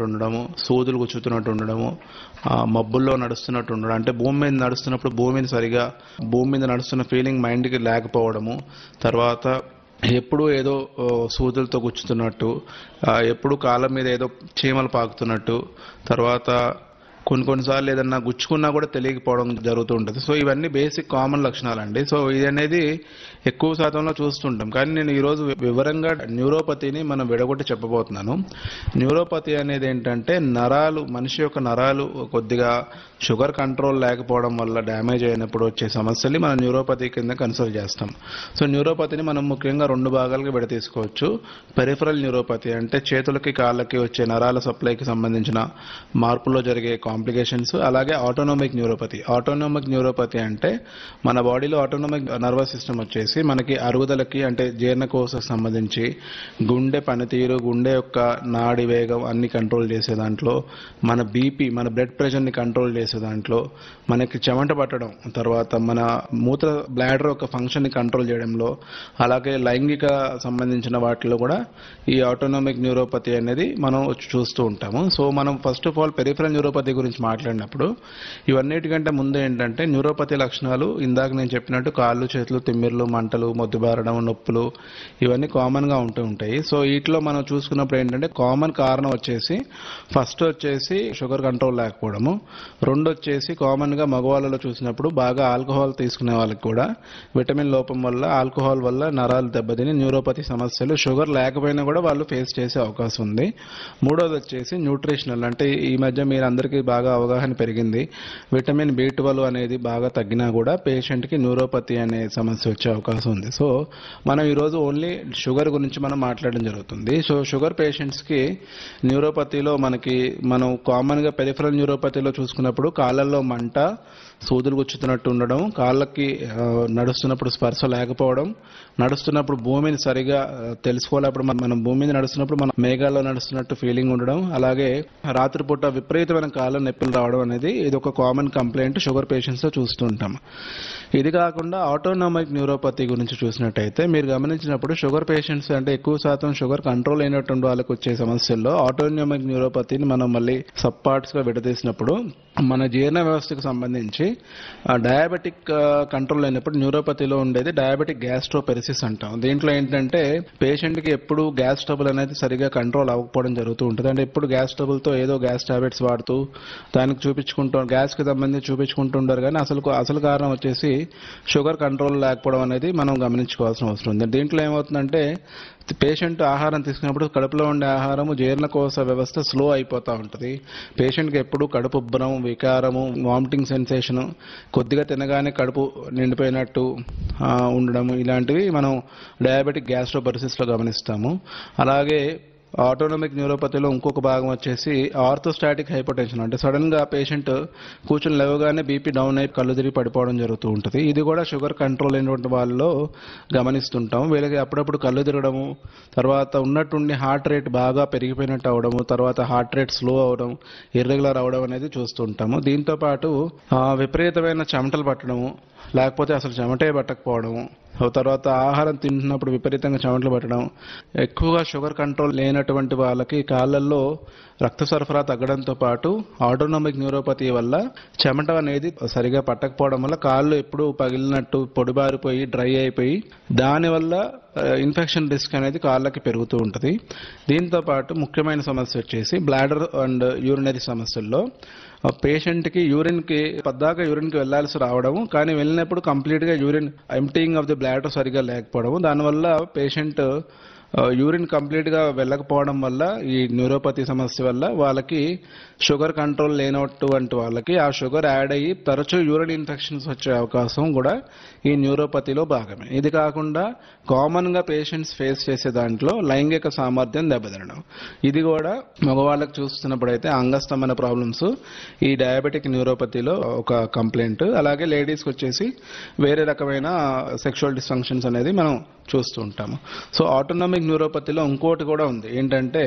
నడుస్తున్నట్టు ఉండడము సూదులు గుచ్చుతున్నట్టు ఉండడము ఆ, మబ్బుల్లో నడుస్తున్నట్టు ఉండడం అంటే భూమి మీద నడుస్తున్నప్పుడు భూమి మీద సరిగా భూమి మీద నడుస్తున్న ఫీలింగ్ మైండ్కి లేకపోవడము తర్వాత ఎప్పుడు ఏదో ఓ, సూదులతో గుచ్చుతున్నట్టు ఆ, ఎప్పుడు కాళ్ళ మీద ఏదో చీమలు పాకుతున్నట్టు తర్వాత కొన్ని కొన్నిసార్లు ఏదన్నా గుచ్చుకున్నా కూడా తెలియకపోవడం జరుగుతూ ఉంటుంది సో ఇవన్నీ బేసిక్ కామన్ లక్షణాలండి సో ఇది అనేది ఎక్కువ శాతంలో చూస్తుంటాం కానీ నేను ఈరోజు వివరంగా న్యూరోపతిని మనం విడగొట్టి చెప్పబోతున్నాను న్యూరోపతి అనేది ఏంటంటే నరాలు మనిషి యొక్క నరాలు కొద్దిగా షుగర్ కంట్రోల్ లేకపోవడం వల్ల డ్యామేజ్ అయినప్పుడు వచ్చే సమస్యల్ని మనం న్యూరోపతి కింద కన్సల్ట్ చేస్తాం సో న్యూరోపతిని మనం ముఖ్యంగా రెండు భాగాలుగా విడతీసుకోవచ్చు పెరిఫరల్ న్యూరోపతి అంటే చేతులకి కాళ్ళకి వచ్చే నరాల సప్లైకి సంబంధించిన మార్పుల్లో జరిగే కాంప్లికేషన్స్ అలాగే ఆటోనోమిక్ న్యూరోపతి ఆటోనోమిక్ న్యూరోపతి అంటే మన బాడీలో ఆటోనోమిక్ నర్వస్ సిస్టమ్ వచ్చేసి మనకి అరుగుదలకి అంటే జీర్ణకోశకు సంబంధించి గుండె పనితీరు గుండె యొక్క నాడి వేగం అన్ని కంట్రోల్ చేసే దాంట్లో మన బీపీ మన బ్లడ్ ప్రెషర్ని కంట్రోల్ చేసే దాంట్లో మనకి చెమట పట్టడం తర్వాత మన మూత్ర బ్లాడర్ యొక్క ఫంక్షన్ని కంట్రోల్ చేయడంలో అలాగే లైంగిక సంబంధించిన వాటిలో కూడా ఈ ఆటోనోమిక్ న్యూరోపతి అనేది మనం చూస్తూ ఉంటాము సో మనం first of all peripheral neuropathy గురించి మాట్లాడినప్పుడు ఇవన్నిటికంటే ముందు ఏంటంటే న్యూరోపతి లక్షణాలు ఇందాక నేను చెప్పినట్టు కాళ్ళు చేతులు తిమ్మిర్లు మంటలు మొద్దుబారడం నొప్పులు ఇవన్నీ కామన్ గా ఉంటూ ఉంటాయి సో వీటిలో మనం చూసుకున్నప్పుడు ఏంటంటే కామన్ కారణం వచ్చేసి ఫస్ట్ వచ్చేసి షుగర్ కంట్రోల్ లేకపోవడము రెండు వచ్చేసి కామన్ గా మగవాళ్ళలో చూసినప్పుడు బాగా ఆల్కహాల్ తీసుకునే వాళ్ళకి కూడా విటమిన్ లోపం వల్ల ఆల్కహాల్ వల్ల నరాలు దెబ్బతిని న్యూరోపతి సమస్యలు షుగర్ లేకపోయినా కూడా వాళ్ళు ఫేస్ చేసే అవకాశం ఉంది మూడోది వచ్చేసి న్యూట్రిషనల్ అంటే ఈ మధ్య మీరు అందరికీ బాగా అవగాహన పెరిగింది విటమిన్ బి ట్వెల్వ్ అనేది బాగా తగ్గినా కూడా పేషెంట్ కి న్యూరోపతి అనే సమస్య వచ్చే అవకాశం ఉంది సో మనం ఈరోజు ఓన్లీ షుగర్ గురించి మనం మాట్లాడడం జరుగుతుంది సో షుగర్ పేషెంట్స్ కి న్యూరోపతిలో మనకి మనం కామన్ గా పెరిఫరల్ న్యూరోపతిలో చూసుకున్నప్పుడు కాళ్ళల్లో మంట సూదులు గుచ్చుతున్నట్టు ఉండడం కాళ్ళకి ఆ, నడుస్తున్నప్పుడు స్పర్శ లేకపోవడం నడుస్తున్నప్పుడు భూమిని సరిగా ఆ, తెలుసుకోలేప్పుడు మన- మనం భూమి మీద నడుస్తున్నప్పుడు మనం మేఘాల్లో నడుస్తున్నట్టు ఫీలింగ్ ఉండడం అలాగే రాత్రిపూట విపరీతమైన కాళ్ళ నొప్పులు రావడం అనేది ఇది ఒక కామన్ కంప్లైంట్ షుగర్ పేషెంట్స్ లో చూస్తుంటాం ఇది కాకుండా ఆటోనామిక్ న్యూరోపతి గురించి చూసినట్టయితే మీరు గమనించినప్పుడు షుగర్ పేషెంట్స్ అంటే ఎక్కువ శాతం షుగర్ కంట్రోల్ అయినటువంటి వాళ్ళకి వచ్చే సమస్యల్లో ఆటోనామిక్ న్యూరోపతిని మనం మళ్ళీ సబ్ పార్ట్స్ గా విడదీసినప్పుడు మన జీర్ణ వ్యవస్థకు సంబంధించి డయాబెటిక్ కంట్రోల్ అయినప్పుడు న్యూరోపతిలో ఉండేది డయాబెటిక్ గ్యాస్ట్రోపెరిసిస్ అంటాం దీంట్లో ఏంటంటే పేషెంట్ కి ఎప్పుడు గ్యాస్ ట్రబుల్ అనేది సరిగా కంట్రోల్ అవ్వకపోవడం జరుగుతూ ఉంటుంది అంటే ఎప్పుడు గ్యాస్ ట్రబుల్ తో ఏదో గ్యాస్ టాబ్లెట్స్ వాడుతూ దానికి చూపించుకుంటూ గ్యాస్ కి సంబంధించి చూపించుకుంటుంటారు కానీ అసలు అసలు కారణం వచ్చేసి షుగర్ కంట్రోల్ లేకపోవడం అనేది మనం గమనించుకోవాల్సిన అవసరం ఉంది దీంట్లో ఏమవుతుందంటే పేషెంట్ ఆహారం తీసుకున్నప్పుడు కడుపులో ఉండే ఆహారము జీర్ణకోశ వ్యవస్థ స్లో అయిపోతూ ఉంటుంది పేషెంట్కి ఎప్పుడు కడుపు ఉబ్బరం వికారము వామిటింగ్ సెన్సేషన్ కొద్దిగా తినగానే కడుపు నిండిపోయినట్టు ఆ, ఉండడము ఇలాంటివి మనం డయాబెటిక్ గ్యాస్ట్రోపరిసిస్లో గమనిస్తాము అలాగే ఆటోనమిక్ న్యూరోపతిలో ఇంకొక భాగం వచ్చేసి ఆర్థోస్టాటిక్ హైపోటెన్షన్ అంటే సడన్ గా పేషెంట్ కూర్చుని లేవగానే బీపీ డౌన్ అయి కళ్ళు తిరిగి పడిపోవడం జరుగుతూ ఉంటుంది ఇది కూడా షుగర్ కంట్రోల్ అయినటువంటి వాళ్ళలో గమనిస్తుంటాం వీళ్ళకి అప్పుడప్పుడు కళ్ళు తిరగడము తర్వాత ఉన్నట్టుండి హార్ట్ రేట్ బాగా పెరిగిపోయినట్టు అవడము తర్వాత హార్ట్ రేట్ స్లో అవడం ఇర్రెగ్యులర్ అవడం అనేది చూస్తుంటాము దీంతో పాటు ఆ, విపరీతమైన చెమటలు పట్టడము లేకపోతే అసలు చెమటే పట్టకపోవడము ఆ తర్వాత ఆహారం తింటున్నప్పుడు విపరీతంగా చెమటలు పట్టడం ఎక్కువగా షుగర్ కంట్రోల్ లేనటువంటి వాళ్ళకి కాళ్ళల్లో రక్త సరఫరా తగ్గడంతో పాటు ఆటోనామిక్ న్యూరోపతి వల్ల చెమట అనేది సరిగా పట్టకపోవడం వల్ల కాళ్ళు ఎప్పుడు పగిలినట్టు పొడిబారిపోయి డ్రై అయిపోయి దానివల్ల ఇన్ఫెక్షన్ రిస్క్ అనేది కాళ్ళకి పెరుగుతూ ఉంటుంది దీంతో పాటు ముఖ్యమైన సమస్య వచ్చేసి బ్లాడర్ అండ్ యూరినరీ సమస్యల్లో పేషెంట్ కి యూరిన్ కి పద్దాక యూరిన్ కి వెళ్లాల్సి రావడం కానీ వెళ్ళినప్పుడు కంప్లీట్ గా urine emptying of the bladder సరిగా లేకపోవడం దానివల్ల పేషెంట్ యూరిన్ కంప్లీట్ గా వెళ్ళకపోవడం వల్ల ఈ న్యూరోపతి సమస్య వల్ల వాళ్ళకి షుగర్ కంట్రోల్ లేనటువంటి వాళ్ళకి ఆ షుగర్ యాడ్ అయ్యి తరచూ యూరిన్ ఇన్ఫెక్షన్స్ వచ్చే అవకాశం కూడా ఈ న్యూరోపతిలో భాగమే ఇది కాకుండా కామన్ గా పేషెంట్స్ ఫేస్ చేసే దాంట్లో లైంగిక సామర్థ్యం దెబ్బతినడం ఇది కూడా మగవాళ్ళకి చూస్తున్నప్పుడు అయితే అంగస్తమైన ప్రాబ్లమ్స్ ఈ డయాబెటిక్ న్యూరోపతిలో ఒక కంప్లైంట్ అలాగే లేడీస్కి వచ్చేసి వేరే రకమైన సెక్షువల్ డిస్ఫంక్షన్స్ అనేది మనం చూస్తూ ఉంటాము సో ఆటోనామిక్ న్యూరోపతిలో ఇంకోటి కూడా ఉంది ఏంటంటే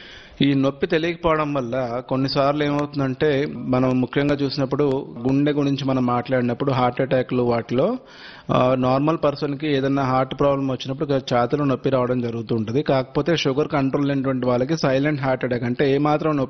ఈ నొప్పి తెలియకపోవడం వల్ల కొన్నిసార్లు ఏమవుతుందంటే మనం ముఖ్యంగా చూసినప్పుడు గుండె గురించి మనం మాట్లాడినప్పుడు హార్ట్ అటాక్లు వాటిలో నార్మల్ పర్సన్కి ఏదైనా హార్ట్ ప్రాబ్లం వచ్చినప్పుడు ఛాతీలో నొప్పి రావడం జరుగుతుంటుంది కాకపోతే షుగర్ కంట్రోల్ లేనటువంటి వాళ్ళకి సైలెంట్ హార్ట్ అటాక్ అంటే ఏమాత్రం నొప్పి